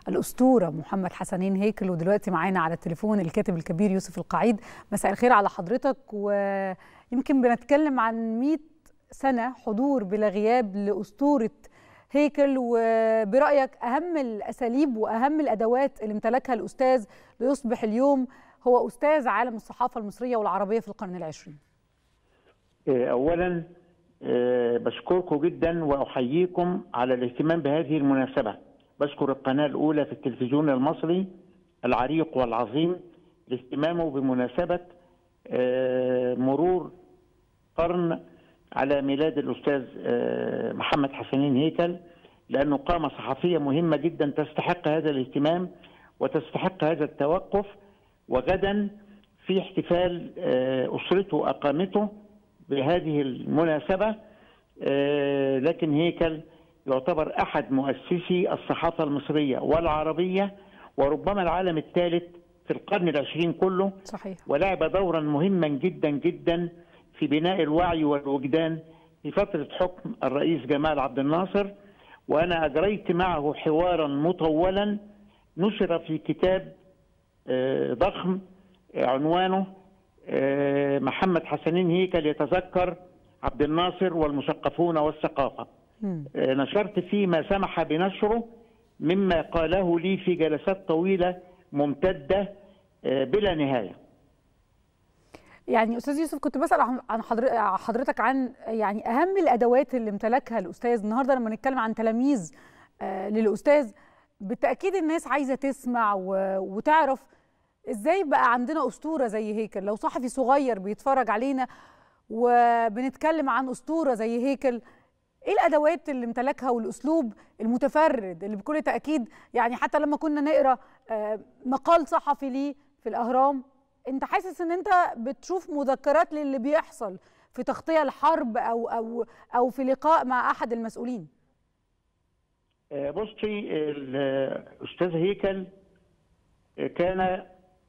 الاسطوره محمد حسنين هيكل ودلوقتي معانا على التليفون الكاتب الكبير يوسف القعيد مساء الخير على حضرتك ويمكن بنتكلم عن 100 سنه حضور بلا غياب لاسطوره هيكل وبرايك اهم الاساليب واهم الادوات اللي امتلكها الاستاذ ليصبح اليوم هو استاذ عالم الصحافه المصريه والعربيه في القرن العشرين اولا بشكركم جدا واحييكم على الاهتمام بهذه المناسبه بشكر القناه الاولى في التلفزيون المصري العريق والعظيم لاهتمامه بمناسبه مرور قرن على ميلاد الاستاذ محمد حسنين هيكل لانه قامه صحفيه مهمه جدا تستحق هذا الاهتمام وتستحق هذا التوقف وغدا في احتفال اسرته اقامته بهذه المناسبه لكن هيكل يعتبر احد مؤسسي الصحافه المصريه والعربيه وربما العالم الثالث في القرن العشرين كله صحيح ولعب دورا مهما جدا جدا في بناء الوعي والوجدان في فتره حكم الرئيس جمال عبد الناصر وانا اجريت معه حوارا مطولا نشر في كتاب ضخم عنوانه محمد حسنين هيكل يتذكر عبد الناصر والمثقفون والثقافه نشرت فيه ما سمح بنشره مما قاله لي في جلسات طويله ممتده بلا نهايه يعني استاذ يوسف كنت بسال عن حضرتك عن يعني اهم الادوات اللي امتلكها الاستاذ النهارده لما نتكلم عن تلاميذ للاستاذ بالتاكيد الناس عايزه تسمع وتعرف ازاي بقى عندنا اسطوره زي هيكل لو صحفي صغير بيتفرج علينا وبنتكلم عن اسطوره زي هيكل ايه الادوات اللي امتلكها والاسلوب المتفرد اللي بكل تاكيد يعني حتى لما كنا نقرا مقال صحفي ليه في الاهرام انت حاسس ان انت بتشوف مذكرات للي بيحصل في تغطيه الحرب او او او في لقاء مع احد المسؤولين بصي الاستاذ هيكل كان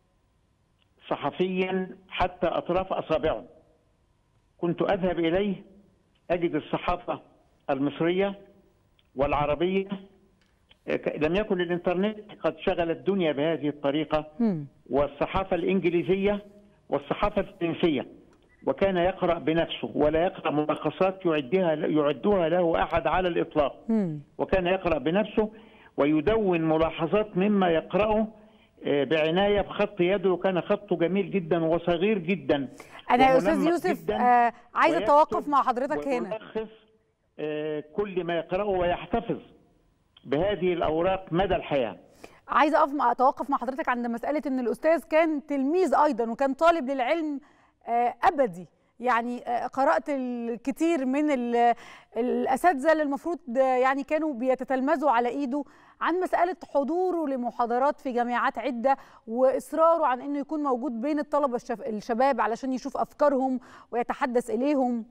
صحفيا حتى اطراف اصابعه كنت اذهب اليه اجد الصحافه المصريه والعربيه لم يكن الانترنت قد شغل الدنيا بهذه الطريقه والصحافه الانجليزيه والصحافه الفرنسيه وكان يقرا بنفسه ولا يقرا ملخصات يعدها يعدها له احد على الاطلاق وكان يقرا بنفسه ويدون ملاحظات مما يقراه بعنايه بخط يده وكان خطه جميل جدا وصغير جدا انا يا استاذ يوسف آه عايزه اتوقف مع حضرتك هنا ويلخص آه كل ما يقراه ويحتفظ بهذه الاوراق مدى الحياه عايزه اقف مع اتوقف مع حضرتك عند مساله ان الاستاذ كان تلميذ ايضا وكان طالب للعلم آه ابدي يعني قرات الكثير من الاساتذه اللي المفروض يعني كانوا بيتتلمذوا على ايده عن مساله حضوره لمحاضرات في جامعات عده واصراره عن انه يكون موجود بين الطلبه الشباب علشان يشوف افكارهم ويتحدث اليهم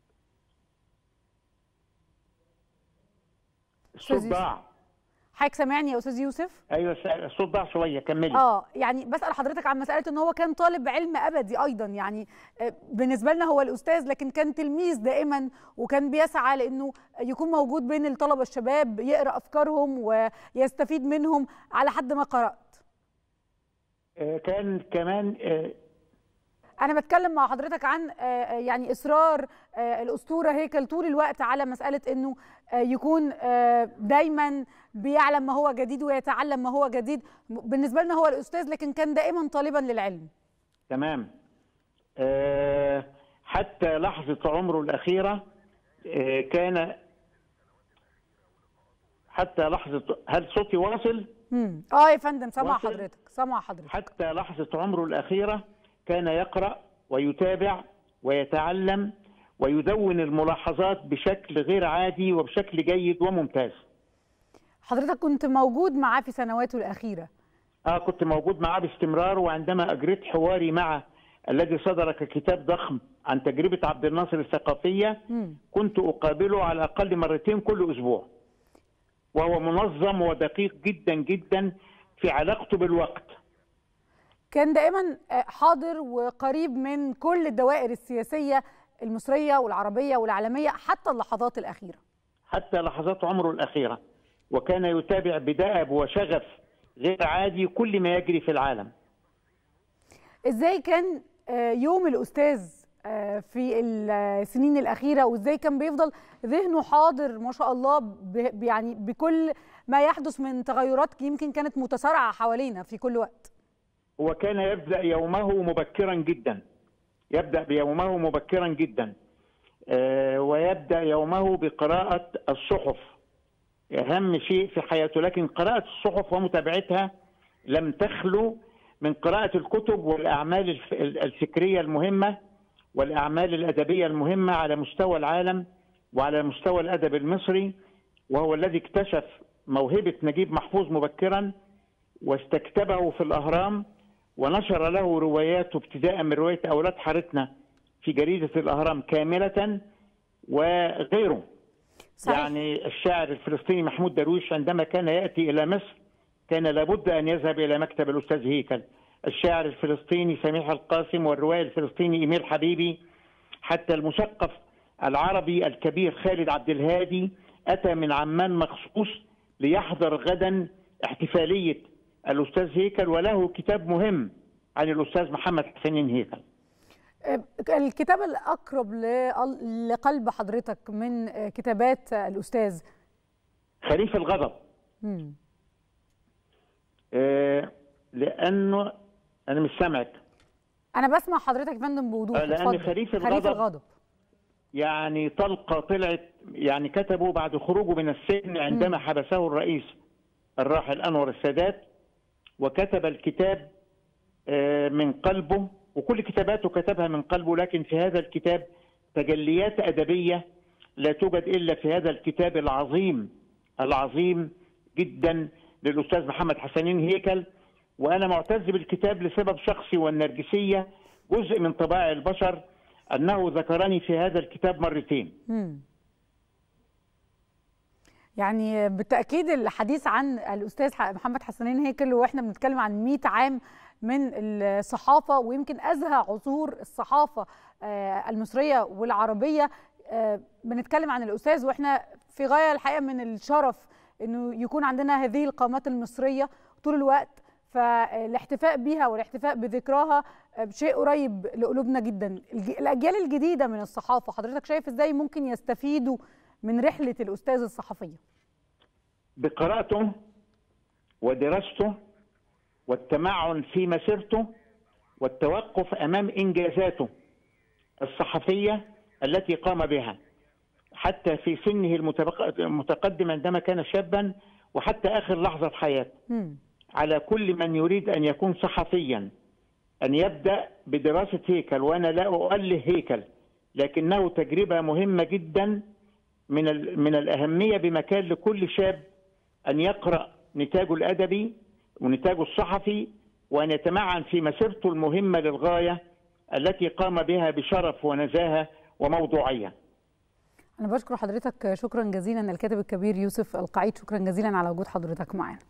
الصوت ضاع حضرتك سامعني يا استاذ يوسف ايوه الصوت ضاع شويه كملي اه يعني بسال حضرتك عن مساله ان هو كان طالب علم ابدي ايضا يعني بالنسبه لنا هو الاستاذ لكن كان تلميذ دائما وكان بيسعى لانه يكون موجود بين الطلبه الشباب يقرا افكارهم ويستفيد منهم على حد ما قرات آه كان كمان آه انا بتكلم مع حضرتك عن يعني اصرار الاسطوره هيكل طول الوقت على مساله انه يكون دايما بيعلم ما هو جديد ويتعلم ما هو جديد بالنسبه لنا هو الاستاذ لكن كان دائما طالبا للعلم تمام أه حتى لحظه عمره الاخيره أه كان حتى لحظه هل صوتي واصل امم اه يا فندم سامع حضرتك سامع حضرتك حتى لحظه عمره الاخيره كان يقرا ويتابع ويتعلم ويدون الملاحظات بشكل غير عادي وبشكل جيد وممتاز حضرتك كنت موجود معاه في سنواته الأخيرة اه كنت موجود معاه باستمرار وعندما أجريت حواري معه الذي صدر ككتاب ضخم عن تجربة عبد الناصر الثقافية مم. كنت أقابله على الأقل مرتين كل أسبوع وهو منظم ودقيق جدا جدا في علاقته بالوقت كان دائما حاضر وقريب من كل الدوائر السياسية المصرية والعربية والعالمية حتى اللحظات الأخيرة حتى لحظات عمره الأخيرة وكان يتابع بدأب وشغف غير عادي كل ما يجري في العالم ازاي كان آه، يوم الاستاذ آه، في السنين الاخيره وازاي كان بيفضل ذهنه حاضر ما شاء الله ب- يعني بكل ما يحدث من تغيرات يمكن كانت متسارعه حوالينا في كل وقت وكان يبدأ يومه مبكرا جدا يبدأ بيومه مبكرا جدا آه، ويبدأ يومه بقراءة الصحف أهم شيء في حياته لكن قراءة الصحف ومتابعتها لم تخلو من قراءة الكتب والأعمال الف- الفكرية المهمة والأعمال الأدبية المهمة على مستوى العالم وعلى مستوى الأدب المصري وهو الذي اكتشف موهبة نجيب محفوظ مبكرا واستكتبه في الأهرام ونشر له رواياته ابتداء من رواية أولاد حارتنا في جريدة الأهرام كاملة وغيره صحيح. يعني الشاعر الفلسطيني محمود درويش عندما كان يأتي إلى مصر كان لابد أن يذهب إلى مكتب الأستاذ هيكل الشاعر الفلسطيني سميح القاسم والرواية الفلسطيني إيميل حبيبي حتى المثقف العربي الكبير خالد عبد الهادي أتى من عمان مخصوص ليحضر غدا احتفالية الأستاذ هيكل وله كتاب مهم عن الأستاذ محمد حسنين هيكل آه، الكتاب الاقرب ل- لقلب حضرتك من آه، كتابات آه، الاستاذ خريف الغضب مم. آه، لأنه أنا مش سامعك انا بسمع حضرتك يا فندم بوضوح آه، لأن اتفضل. خريف خريف الغضب الغضب يعني طلقة طلعت يعني كتبوا بعد خروجه من السجن عندما حبسه الرئيس الراحل أنور السادات وكتب الكتاب آه، من قلبه وكل كتاباته كتبها من قلبه لكن في هذا الكتاب تجليات أدبية لا توجد إلا في هذا الكتاب العظيم العظيم جدا للأستاذ محمد حسنين هيكل وأنا معتز بالكتاب لسبب شخصي والنرجسية جزء من طباع البشر أنه ذكرني في هذا الكتاب مرتين مم. يعني بالتأكيد الحديث عن الأستاذ ح- محمد حسنين هيكل وإحنا بنتكلم عن 100 عام من الصحافة ويمكن أزهى عصور الصحافة آه، المصرية والعربية آه، بنتكلم عن الأستاذ وإحنا في غاية الحقيقة من الشرف إنه يكون عندنا هذه القامات المصرية طول الوقت فالاحتفاء بها والاحتفاء بذكراها آه، شيء قريب لقلوبنا جدا الج- الأجيال الجديدة من الصحافة حضرتك شايف إزاي ممكن يستفيدوا من رحلة الأستاذ الصحفية بقراءته ودراسته والتمعن في مسيرته والتوقف امام انجازاته الصحفيه التي قام بها حتى في سنه المتبق- المتقدم عندما كان شابا وحتى اخر لحظه في حياته مم. على كل من يريد ان يكون صحفيا ان يبدا بدراسه هيكل وانا لا اؤله هيكل لكنه تجربه مهمه جدا من ال- من الاهميه بمكان لكل شاب ان يقرا نتاجه الادبي ونتاجه الصحفي وان يتمعن في مسيرته المهمه للغايه التي قام بها بشرف ونزاهه وموضوعيه. أنا بشكر حضرتك شكرا جزيلا الكاتب الكبير يوسف القعيد شكرا جزيلا على وجود حضرتك معنا